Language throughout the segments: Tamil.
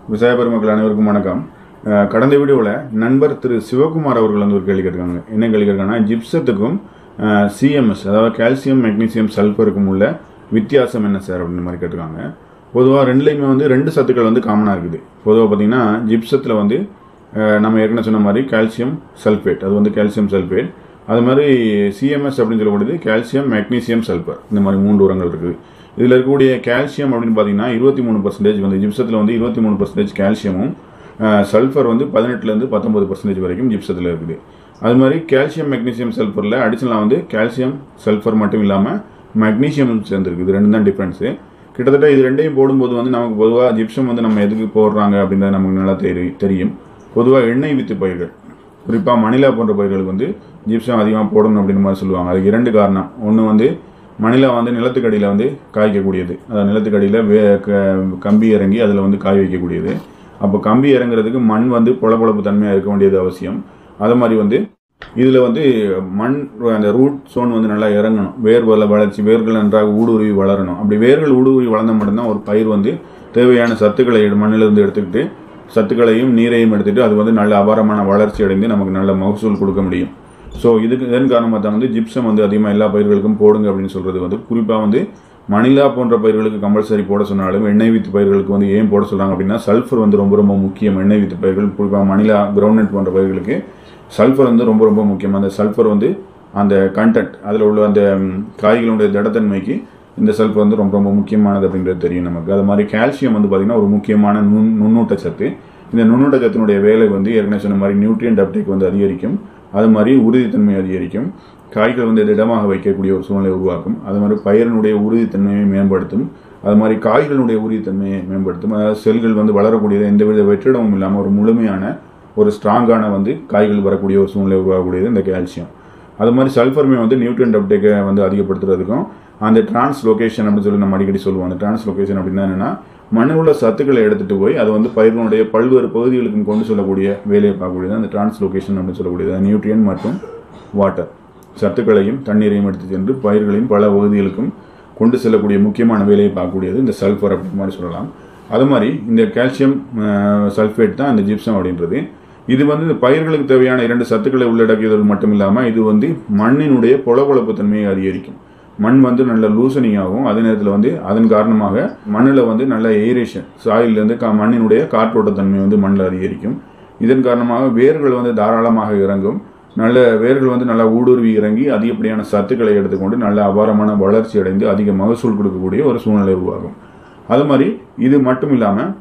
விவசாய பெருமக்கள் அனைவருக்கும் வணக்கம் அஹ் கடந்த வீடியோவில் நண்பர் திரு சிவகுமார் அவர்கள் வந்து ஒரு கேள்வி கேட்டிருக்காங்க என்ன கேள்வி கேட்காங்கன்னா ஜிப்சத்துக்கும் சிஎம்எஸ் அதாவது கால்சியம் மெக்னீசியம் சல்ஃபருக்கும் உள்ள வித்தியாசம் என்ன சார் அப்படின்ற மாதிரி கேட்டிருக்காங்க பொதுவாக ரெண்டுலேயுமே வந்து ரெண்டு சத்துக்கள் வந்து காமனாக இருக்குது பொதுவாக பார்த்தீங்கன்னா ஜிப்சத்தில் வந்து அஹ் நம்ம ஏற்கனவே சொன்ன மாதிரி கால்சியம் சல்ஃபேட் அது வந்து கால்சியம் சல்ஃபேட் அது மாதிரி சிஎம்எஸ் அப்படின்னு சொல்லக்கூடியது கால்சியம் மெக்னீசியம் சல்ஃபர் இந்த மாதிரி மூன்று உரங்கள் இருக்குது இதில் இருக்கக்கூடிய கால்சியம் அப்படின்னு பார்த்தீங்கன்னா இருபத்தி மூணு பர்சன்டேஜ் வந்து ஜிப்சத்தில் வந்து இருபத்தி மூணு பர்சன்டேஜ் கால்சியமும் சல்ஃபர் வந்து பதினெட்டுலேருந்து பத்தொம்பது பர்சன்டேஜ் வரைக்கும் ஜிப்சத்தில் இருக்குது அது மாதிரி கால்சியம் மெக்னீசியம் சல்ஃபரில் அடிஷனலாக வந்து கால்சியம் சல்ஃபர் மட்டும் இல்லாமல் மெக்னீசியமும் சேர்ந்துருக்கு இது ரெண்டு தான் டிஃப்ரென்ஸு கிட்டத்தட்ட இது ரெண்டையும் போடும்போது வந்து நமக்கு பொதுவாக ஜிப்சம் வந்து நம்ம எதுக்கு போடுறாங்க அப்படின்றது நமக்கு நல்லா தெரி தெரியும் பொதுவாக எண்ணெய் வித்து பயிர்கள் குறிப்பாக மணிலா போன்ற பயிர்களுக்கு வந்து ஜிப்சம் அதிகமாக போடணும் அப்படின்னு மாதிரி சொல்லுவாங்க அதுக்கு இரண்டு காரணம் ஒன்று வந்து மணிலா வந்து நிலத்துக்கடியில் வந்து காய்க்கக்கூடியது அதாவது நிலத்துக்கடியில் வே க- கம்பி இறங்கி அதில் வந்து காய் வைக்கக்கூடியது அப்போ கம்பி இறங்குறதுக்கு மண் வந்து பொளபொளப்பு தன்மையாக இருக்க வேண்டியது அவசியம் அது மாதிரி வந்து இதில் வந்து மண் அந்த ரூட் சோன் வந்து நல்லா இறங்கணும் வேர் வள வளர்ச்சி வேர்கள் நன்றாக ஊடுருவி வளரணும் அப்படி வேர்கள் ஊடுருவி வளர்ந்த மட்டும்தான் ஒரு பயிர் வந்து தேவையான சத்துக்களை எடு- மண்ணிலிருந்து எடுத்துக்கிட்டு சத்துக்களையும் நீரையும் எடுத்துட்டு அது வந்து நல்ல அபாரமான வளர்ச்சி அடைந்து நமக்கு நல்ல மகசூல் கொடுக்க முடியும் ஸோ இதுக்கு இதன் காரணமாக தான் வந்து ஜிப்சம் வந்து அதிகமாக எல்லா பயிர்களுக்கும் போடுங்க அப்படின்னு சொல்றது வந்து குறிப்பாக வந்து மணிலா போன்ற பயிர்களுக்கு கம்பல்சரி போட சொன்னாலும் எண்ணெய் வித்து பயிர்களுக்கு வந்து ஏன் போட சொல்றாங்க அப்படின்னா சல்ஃபர் வந்து ரொம்ப ரொம்ப முக்கியம் எண்ணெய் வித்து பயிர்கள் குறிப்பாக மணிலா கிரவுண்ட்நட் போன்ற பயிர்களுக்கு சல்ஃபர் வந்து ரொம்ப ரொம்ப முக்கியம் அந்த சல்ஃபர் வந்து அந்த கண்டென்ட் அதில் உள்ள அந்த ம், காய்களுடைய திடத்தன்மைக்கு இந்த சல்ஃபர் வந்து ரொம்ப ரொம்ப முக்கியமானது அப்படின்றது தெரியும் நமக்கு அது மாதிரி கால்சியம் வந்து பார்த்திங்கன்னா ஒரு முக்கியமான நுண் நுண்ணூட்ட சத்து இந்த நுண்ணூட்ட சத்தினுடைய வேலை வந்து ஏற்கனவே சொன்ன மாதிரி நியூட்ரியன்ட் அப்டேக் வந்து அதிகரிக்கும் அது மாதிரி உறுதித்தன்மை அதிகரிக்கும் காய்கள் வந்து திடமாக வைக்கக்கூடிய ஒரு சூழ்நிலை உருவாக்கும் அது மாதிரி பயிரினுடைய உறுதித்தன்மையை மேம்படுத்தும் அது மாதிரி காய்களுடைய உறுதித்தன்மையை மேம்படுத்தும் அதாவது செல்கள் வந்து வளரக்கூடியது எந்தவித வெற்றிடமும் இல்லாமல் ஒரு முழுமையான ஒரு ஸ்ட்ராங்கான வந்து காய்கள் வரக்கூடிய ஒரு சூழ்நிலை உருவாகக்கூடியது இந்த கால்சியம் அது மாதிரி சல்ஃபருமே வந்து நியூட்ரியன்ட் அப்டேக்கை வந்து அதிகப்படுத்துறதுக்கும் அந்த டிரான்ஸ்லோகேஷன் அப்படின்னு சொல்லி நம்ம அடிக்கடி சொல்லுவோம் அந்த டிரான்ஸ்லோகேஷன் அப்படின்னா என்னன்னா மண்ணில் உள்ள சத்துக்களை எடுத்துட்டு போய் அதை வந்து பயிர்களுடைய பல்வேறு பகுதிகளுக்கும் கொண்டு செல்லக்கூடிய வேலையை பார்க்கக்கூடியது அந்த டிரான்ஸ்லோகேஷன் அப்படின்னு சொல்லக்கூடியது நியூட்ரியன் மற்றும் வாட்டர் சத்துக்களையும் தண்ணீரையும் எடுத்து சென்று பயிர்களையும் பல பகுதிகளுக்கும் கொண்டு செல்லக்கூடிய முக்கியமான வேலையை பார்க்கக்கூடியது இந்த சல்ஃபர் அப்படின்ற மாதிரி சொல்லலாம் அது மாதிரி இந்த கால்சியம் சல்ஃபேட் தான் இந்த ஜிப்சம் அப்படின்றது இது வந்து இந்த பயிர்களுக்கு தேவையான இரண்டு சத்துக்களை உள்ளடக்கியது மட்டும் இல்லாமல் இது வந்து மண்ணினுடைய பொலபொலப்பு தன்மையை அதிகரிக்கும் மண் வந்து நல்ல லூசனிங் ஆகும் அதே நேரத்தில் வந்து அதன் காரணமாக மண்ணில் வந்து நல்ல ஏரேஷன் சாயிலிருந்து கா மண்ணினுடைய காற்றோட்ட தன்மை வந்து மண்ணில் அதிகரிக்கும் இதன் காரணமாக வேர்கள் வந்து தாராளமாக இறங்கும் நல்ல வேர்கள் வந்து நல்லா ஊடுருவி இறங்கி அதிகப்படியான சத்துக்களை எடுத்துக்கொண்டு நல்ல அபாரமான வளர்ச்சி அடைந்து அதிக மகசூல் கொடுக்கக்கூடிய ஒரு சூழ்நிலை உருவாகும் அது மாதிரி இது மட்டும் இல்லாமல்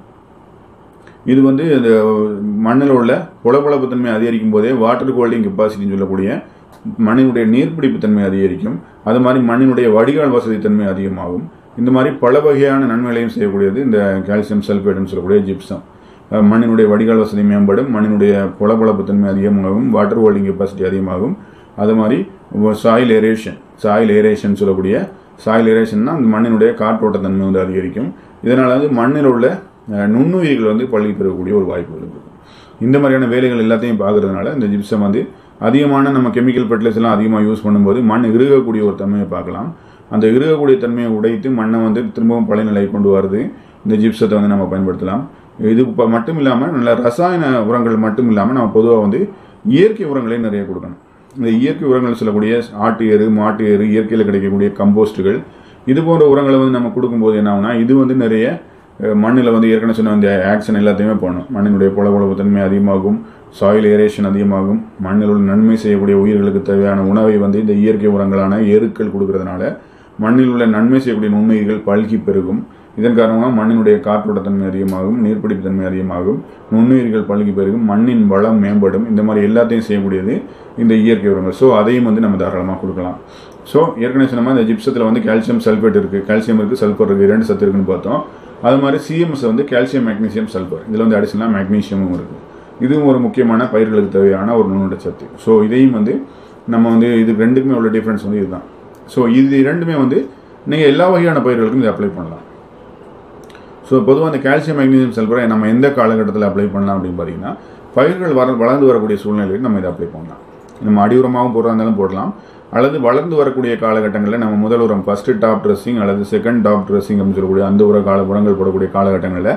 இது வந்து இந்த மண்ணில் உள்ள புலப்பளப்பு தன்மை அதிகரிக்கும் போதே வாட்டர் ஹோல்டிங் கெப்பாசிட்டின்னு சொல்லக்கூடிய மண்ணினுடைய நீர்ப்பிடிப்பு தன்மை அதிகரிக்கும் அது மாதிரி மண்ணினுடைய வடிகால் வசதி தன்மை அதிகமாகும் இந்த மாதிரி பல வகையான நன்மைகளையும் செய்யக்கூடியது இந்த கால்சியம் சல்ஃபேட்னு சொல்லக்கூடிய ஜிப்சம் அஹ் மண்ணினுடைய வடிகால் வசதி மேம்படும் மண்ணினுடைய புலப்பளப்பு தன்மை அதிகமாகும் வாட்டர் ஹோல்டிங் கெப்பாசிட்டி அதிகமாகும் அது மாதிரி சாயில் ஏரேஷன் சாயில் ஏரேஷன் சொல்லக்கூடிய சாயில் ஏரேஷன்னா அந்த மண்ணினுடைய காற்றோட்ட தன்மை வந்து அதிகரிக்கும் இதனால் வந்து மண்ணில் உள்ள அஹ், நுண்ணுயிர்கள் வந்து பள்ளி பெறக்கூடிய ஒரு வாய்ப்புகள் இருக்குது இந்த மாதிரியான வேலைகள் எல்லாத்தையும் பார்க்கறதுனால இந்த ஜிப்சம் வந்து அதிகமான நம்ம கெமிக்கல் ஃபெர்டிலைசர் எல்லாம் அதிகமாக யூஸ் பண்ணும்போது மண் இறுகக்கூடிய ஒரு தன்மையை பார்க்கலாம் அந்த இறுகக்கூடிய தன்மையை உடைத்து மண்ணை வந்து திரும்பவும் பழைய நிலைக்கு கொண்டு வருது இந்த ஜிப்சத்தை வந்து நம்ம பயன்படுத்தலாம் இது இப்போ மட்டும் இல்லாமல் நல்ல ரசாயன உரங்கள் மட்டும் இல்லாமல் நம்ம பொதுவாக வந்து இயற்கை உரங்களையும் நிறைய கொடுக்கணும் இந்த இயற்கை உரங்கள் சொல்லக்கூடிய ஆட்டு எரு மாட்டு எரு இயற்கையில் கிடைக்கக்கூடிய கம்போஸ்ட்டுகள் இது போன்ற உரங்களை வந்து நம்ம கொடுக்கும்போது என்ன ஆகும்னா இது வந்து நிறைய மண்ணில் வந்து ஏற்கனவே சொன்ன அந்த ஆக்ஷன் எல்லாத்தையுமே போகணும் மண்ணினுடைய புலகுழப்பு தன்மை அதிகமாகும் சாயில் ஏரேஷன் அதிகமாகும் மண்ணில் உள்ள நன்மை செய்யக்கூடிய உயிர்களுக்கு தேவையான உணவை வந்து இந்த இயற்கை உரங்களான எருக்கள் கொடுக்கறதுனால மண்ணில் உள்ள நன்மை செய்யக்கூடிய நுண்ணுயிர்கள் பல்கி பெருகும் இதன் காரணமாக மண்ணினுடைய காற்றோட்ட தன்மை அதிகமாகும் நீர்ப்பிடிப்பு தன்மை அதிகமாகும் நுண்ணுயிர்கள் பல்கி பெருகும் மண்ணின் வளம் மேம்படும் இந்த மாதிரி எல்லாத்தையும் செய்யக்கூடியது இந்த இயற்கை உரங்கள் ஸோ அதையும் வந்து நம்ம தாராளமாக கொடுக்கலாம் ஸோ ஏற்கனவே சொன்ன மாதிரி இந்த ஜிப்சத்தில் வந்து கால்சியம் சல்ஃபேட் இருக்குது கால்சியம் இருக்குது சல்ஃபர் இருக்குது இரண்டு சத்து இருக்குன்னு பார்த்தோம் அது மாதிரி சிஎம்எஸ் வந்து கால்சியம் மேக்னீசியம் சல்ஃபர் இதில் வந்து அடிஷனலாக மேக்னீசியமும் இருக்குது இதுவும் ஒரு முக்கியமான பயிர்களுக்கு தேவையான ஒரு நுண்ணுட சத்து ஸோ இதையும் வந்து நம்ம வந்து இது ரெண்டுக்குமே உள்ள டிஃப்ரென்ஸ் வந்து இதுதான் ஸோ இது இரண்டுமே வந்து நீங்கள் எல்லா வகையான பயிர்களுக்கும் இதை அப்ளை பண்ணலாம் ஸோ பொதுவாக அந்த கால்சியம் மேக்னீசியம் சல்ஃபரை நம்ம எந்த காலகட்டத்தில் அப்ளை பண்ணலாம் அப்படின்னு பார்த்தீங்கன்னா பயிர்கள் வர வளர்ந்து வரக்கூடிய சூழ்நிலையில் நம்ம இதை அப்ளை பண்ணலாம் நம்ம அடி உரமாகவும் போடுறதா இருந்தாலும் போடலாம் அல்லது வளர்ந்து வரக்கூடிய காலகட்டங்களில் நம்ம முதல் உரம் ஃபர்ஸ்ட் டாப் ட்ரெஸ்ஸிங் அல்லது செகண்ட் டாப் ட்ரெஸ்ஸிங் அப்படின்னு சொல்லக்கூடிய அந்த உர கால உரங்கள் போடக்கூடிய காலகட்டங்களில்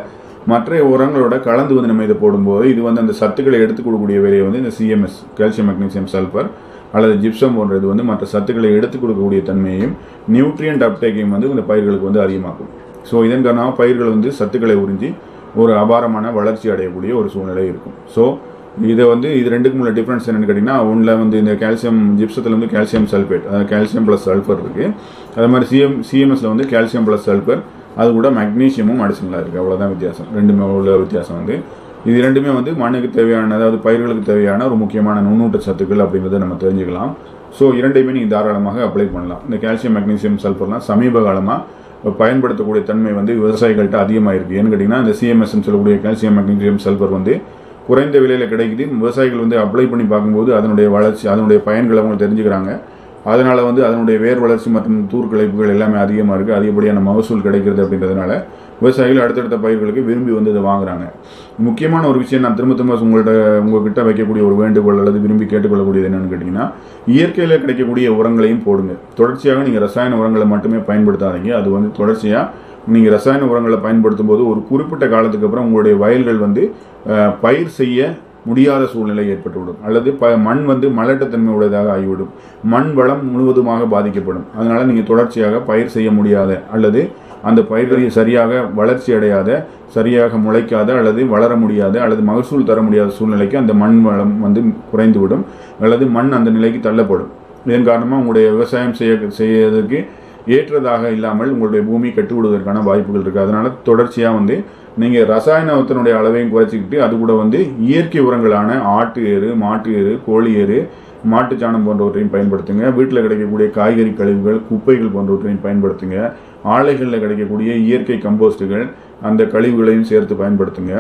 மற்ற உரங்களோட கலந்து வந்து நம்ம இதை போடும்போது இது வந்து அந்த சத்துக்களை எடுத்து கொடுக்கக்கூடிய வேலையை வந்து இந்த சிஎம்எஸ் கால்சியம் மெக்னீசியம் சல்ஃபர் அல்லது ஜிப்சம் போன்றது வந்து மற்ற சத்துக்களை எடுத்து கொடுக்கக்கூடிய தன்மையையும் நியூட்ரியன்ட் அப்டேக்கையும் வந்து இந்த பயிர்களுக்கு வந்து அதிகமாக்கும் ஸோ இதன் காரணமாக பயிர்கள் வந்து சத்துக்களை உறிஞ்சி ஒரு அபாரமான வளர்ச்சி அடையக்கூடிய ஒரு சூழ்நிலை இருக்கும் ஸோ இதை வந்து இது ரெண்டுக்கும் உள்ள டிஃப்ரென்ஸ் என்னன்னு கேட்டிங்கன்னா ஒன்றில் வந்து இந்த கால்சியம் ஜிப்சத்தில் வந்து கால்சியம் சல்ஃபேட் அதாவது கால்சியம் ப்ளஸ் சல்ஃபர் இருக்குது அதே மாதிரி சிஎம் சிஎம்எஸ்ல வந்து கால்சியம் ப்ளஸ் சல்ஃபர் அது கூட மெக்னீஷியமும் அடிஷனலாக இருக்குது அவ்வளோதான் வித்தியாசம் ரெண்டுமே உள்ள வித்தியாசம் வந்து இது ரெண்டுமே வந்து மண்ணுக்கு தேவையான அதாவது பயிர்களுக்கு தேவையான ஒரு முக்கியமான நுண்ணூட்ட சத்துக்கள் அப்படின்றத நம்ம தெரிஞ்சுக்கலாம் ஸோ இரண்டையுமே நீங்கள் தாராளமாக அப்ளை பண்ணலாம் இந்த கால்சியம் மெக்னீசியம் சல்ஃபர்லாம் சமீப காலமாக பயன்படுத்தக்கூடிய தன்மை வந்து விவசாயிகள்கிட்ட அதிகமாக இருக்குது ஏன்னு கேட்டிங்கன்னா இந்த சிஎம்எஸ்ன்னு சொல்லக்கூடிய கால்சியம் மெக்னீசியம் சல்ஃபர் வந்து குறைந்த விலையில் கிடைக்குது விவசாயிகள் வந்து அப்ளை பண்ணி பார்க்கும்போது அதனுடைய வளர்ச்சி அதனுடைய பயன்களை அவங்க தெரிஞ்சுக்கிறாங்க அதனால வந்து அதனுடைய வேர் வளர்ச்சி மற்றும் தூர்கிளைப்புகள் எல்லாமே அதிகமாக இருக்குது அதிகப்படியான மகசூல் கிடைக்கிறது அப்படின்றதுனால விவசாயிகள் அடுத்தடுத்த பயிர்களுக்கு விரும்பி வந்து இதை வாங்குறாங்க முக்கியமான ஒரு விஷயம் நான் திரும்ப திரும்ப உங்கள்கிட்ட உங்ககிட்ட வைக்கக்கூடிய ஒரு வேண்டுகோள் அல்லது விரும்பி கேட்டுக்கொள்ளக்கூடியது என்னன்னு கேட்டிங்கன்னா இயற்கையில் கிடைக்கக்கூடிய உரங்களையும் போடுங்க தொடர்ச்சியாக நீங்கள் ரசாயன உரங்களை மட்டுமே பயன்படுத்தாதீங்க அது வந்து தொடர்ச்சியாக நீங்கள் ரசாயன உரங்களை பயன்படுத்தும் போது ஒரு குறிப்பிட்ட காலத்துக்கு அப்புறம் உங்களுடைய வயல்கள் வந்து அஹ், பயிர் செய்ய முடியாத சூழ்நிலை ஏற்பட்டுவிடும் அல்லது ப மண் வந்து மலட்டத்தன்மை உடையதாக ஆகிவிடும் மண் வளம் முழுவதுமாக பாதிக்கப்படும் அதனால நீங்கள் தொடர்ச்சியாக பயிர் செய்ய முடியாத அல்லது அந்த பயிர்களை சரியாக வளர்ச்சி அடையாத சரியாக முளைக்காத அல்லது வளர முடியாத அல்லது மகசூல் தர முடியாத சூழ்நிலைக்கு அந்த மண் வளம் வந்து குறைந்துவிடும் அல்லது மண் அந்த நிலைக்கு தள்ளப்படும் இதன் காரணமாக உங்களுடைய விவசாயம் செய்ய செய்யறதுக்கு ஏற்றதாக இல்லாமல் உங்களுடைய பூமி கெட்டு விடுவதற்கான வாய்ப்புகள் இருக்குது அதனால தொடர்ச்சியாக வந்து நீங்கள் ரசாயனத்தினுடைய அளவையும் குறைச்சிக்கிட்டு அது கூட வந்து இயற்கை உரங்களான ஆட்டு எரு மாட்டு எரு கோழி எரு மாட்டுச்சாணம் போன்றவற்றையும் பயன்படுத்துங்க வீட்டில் கிடைக்கக்கூடிய காய்கறி கழிவுகள் குப்பைகள் போன்றவற்றையும் பயன்படுத்துங்க ஆலைகளில் கிடைக்கக்கூடிய இயற்கை கம்போஸ்டுகள் அந்த கழிவுகளையும் சேர்த்து பயன்படுத்துங்க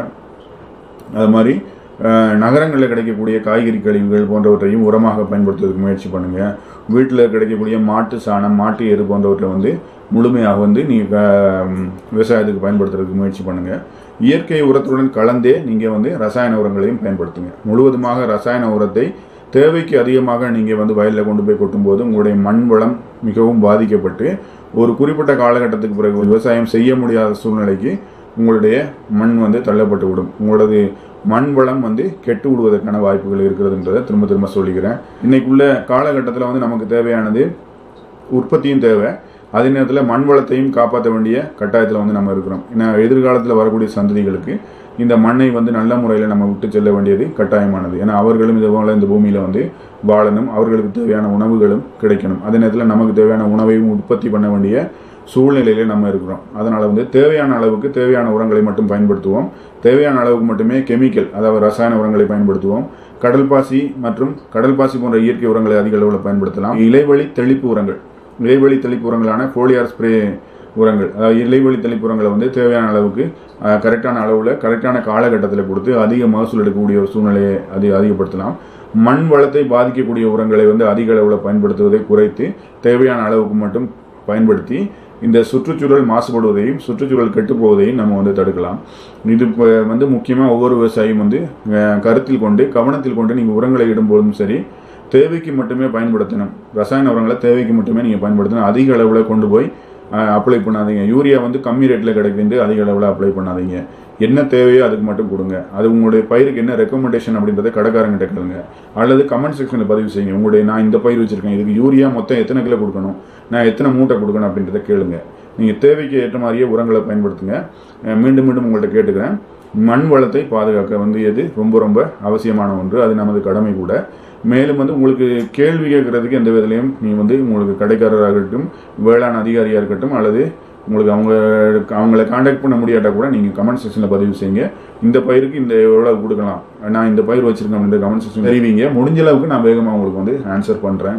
அது மாதிரி அஹ், நகரங்களில் கிடைக்கக்கூடிய காய்கறி கழிவுகள் போன்றவற்றையும் உரமாக பயன்படுத்துவதற்கு முயற்சி பண்ணுங்க வீட்டில் கிடைக்கக்கூடிய மாட்டு சாணம் மாட்டு எரு போன்றவற்றை வந்து முழுமையாக வந்து நீங்கள் விவசாயத்துக்கு பயன்படுத்துறதுக்கு முயற்சி பண்ணுங்க இயற்கை உரத்துடன் கலந்தே நீங்கள் வந்து ரசாயன உரங்களையும் பயன்படுத்துங்க முழுவதுமாக ரசாயன உரத்தை தேவைக்கு அதிகமாக நீங்கள் வந்து வயலில் கொண்டு போய் கொட்டும்போது உங்களுடைய மண் வளம் மிகவும் பாதிக்கப்பட்டு ஒரு குறிப்பிட்ட காலகட்டத்துக்கு பிறகு விவசாயம் செய்ய முடியாத சூழ்நிலைக்கு உங்களுடைய மண் வந்து தள்ளப்பட்டு விடும் உங்களது மண் வளம் வந்து கெட்டு விடுவதற்கான வாய்ப்புகள் இருக்கிறதுன்றதை திரும்ப திரும்ப சொல்லிக்கிறேன் இன்னைக்குள்ள காலகட்டத்தில் வந்து நமக்கு தேவையானது உற்பத்தியும் தேவை அதே நேரத்தில் மண் வளத்தையும் காப்பாற்ற வேண்டிய கட்டாயத்தில் வந்து நம்ம இருக்கிறோம் ஏன்னா எதிர்காலத்தில் வரக்கூடிய சந்ததிகளுக்கு இந்த மண்ணை வந்து நல்ல முறையில் நம்ம விட்டு செல்ல வேண்டியது கட்டாயமானது ஏன்னா அவர்களும் இது போல இந்த பூமியில் வந்து வாழணும் அவர்களுக்கு தேவையான உணவுகளும் கிடைக்கணும் அதே நேரத்தில் நமக்கு தேவையான உணவையும் உற்பத்தி பண்ண வேண்டிய சூழ்நிலையில நம்ம இருக்கிறோம் அதனால வந்து தேவையான அளவுக்கு தேவையான உரங்களை மட்டும் பயன்படுத்துவோம் தேவையான அளவுக்கு மட்டுமே கெமிக்கல் அதாவது ரசாயன உரங்களை பயன்படுத்துவோம் கடல் பாசி மற்றும் கடல் பாசி போன்ற இயற்கை உரங்களை அதிக அளவில் பயன்படுத்தலாம் இலைவழி தெளிப்பு உரங்கள் இலைவழி தெளிப்பு உரங்களான போலியார் ஸ்ப்ரே உரங்கள் அதாவது இலைவழி தெளிப்பு உரங்களை வந்து தேவையான அளவுக்கு அஹ், கரெக்டான அளவில் கரெக்டான காலகட்டத்தில் கொடுத்து அதிக மகசூல் எடுக்கக்கூடிய ஒரு சூழ்நிலையை அதிக அதிகப்படுத்தலாம் மண் வளத்தை பாதிக்கக்கூடிய உரங்களை வந்து அதிக அளவில் பயன்படுத்துவதை குறைத்து தேவையான அளவுக்கு மட்டும் பயன்படுத்தி இந்த சுற்றுச்சூழல் மாசுபடுவதையும் சுற்றுச்சூழல் கெட்டு போவதையும் நம்ம வந்து தடுக்கலாம் இது இப்ப வந்து முக்கியமாக ஒவ்வொரு விவசாயியும் வந்து அஹ், கருத்தில் கொண்டு கவனத்தில் கொண்டு நீங்கள் உரங்களை இடும்போதும் சரி தேவைக்கு மட்டுமே பயன்படுத்தணும் ரசாயன உரங்களை தேவைக்கு மட்டுமே நீங்கள் பயன்படுத்தணும் அதிக அளவில் கொண்டு போய் அப்ளை பண்ணாதீங்க யூரியா வந்து கம்மி ரேட்டில் கிடைக்குது அதிக அளவில் அப்ளை பண்ணாதீங்க என்ன தேவையோ அதுக்கு மட்டும் கொடுங்க அது உங்களுடைய பயிருக்கு என்ன ரெக்கமெண்டேஷன் அப்படின்றத கடைக்காரங்கிட்ட கேளுங்க அல்லது கமெண்ட் செக்ஷனில் பதிவு செய்யுங்க உங்களுடைய நான் இந்த பயிர் வச்சிருக்கேன் இதுக்கு யூரியா மொத்தம் எத்தனை கிலோ கொடுக்கணும் நான் எத்தனை மூட்டை கொடுக்கணும் அப்படின்றத கேளுங்க நீங்கள் தேவைக்கு ஏற்ற மாதிரியே உரங்களை பயன்படுத்துங்க அஹ் மீண்டும் மீண்டும் உங்கள்கிட்ட கேட்டுக்கிறேன் மண் வளத்தை பாதுகாக்க வந்து எது ரொம்ப ரொம்ப அவசியமான ஒன்று அது நமது கடமை கூட மேலும் வந்து உங்களுக்கு கேள்வி கேட்கறதுக்கு எந்த விதத்திலையும் நீ வந்து உங்களுக்கு கடைக்காரராக இருக்கட்டும் வேளாண் அதிகாரியாக இருக்கட்டும் அல்லது உங்களுக்கு அவங்க அவங்கள காண்டாக்ட் பண்ண முடியாட்டா கூட நீங்கள் கமெண்ட் செக்ஷனில் பதிவு செய்யுங்க இந்த பயிருக்கு இந்த எவ்வளோ கொடுக்கலாம் நான் இந்த பயிர் வச்சிருக்கேன் அப்படின்ற கமெண்ட் செக்ஷன் தெரிவிங்க முடிஞ்ச அளவுக்கு நான் வேகமாக உங்களுக்கு வந்து ஆன்சர் பண்ணுறேன்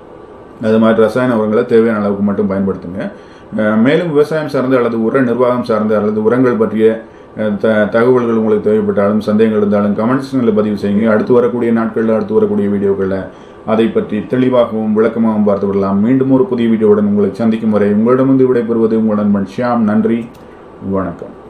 அது மாதிரி ரசாயன உரங்களை தேவையான அளவுக்கு மட்டும் பயன்படுத்துங்க அஹ் மேலும் விவசாயம் சார்ந்த அல்லது உர நிர்வாகம் சார்ந்த அல்லது உரங்கள் பற்றிய அஹ், த தகவல்கள் உங்களுக்கு தேவைப்பட்டாலும் சந்தேகங்கள் இருந்தாலும் கமெண்ட்ஸ்களில் பதிவு செய்யுங்க அடுத்து வரக்கூடிய நாட்களில் அடுத்து வரக்கூடிய வீடியோக்களில் அதை பற்றி தெளிவாகவும் விளக்கமாகவும் பார்த்து விடலாம் மீண்டும் ஒரு புதிய வீடியோவுடன் உங்களை சந்திக்கும் வரை உங்களிடமிருந்து விடைபெறுவது உங்கள் நண்பன் ஷியாம் நன்றி வணக்கம்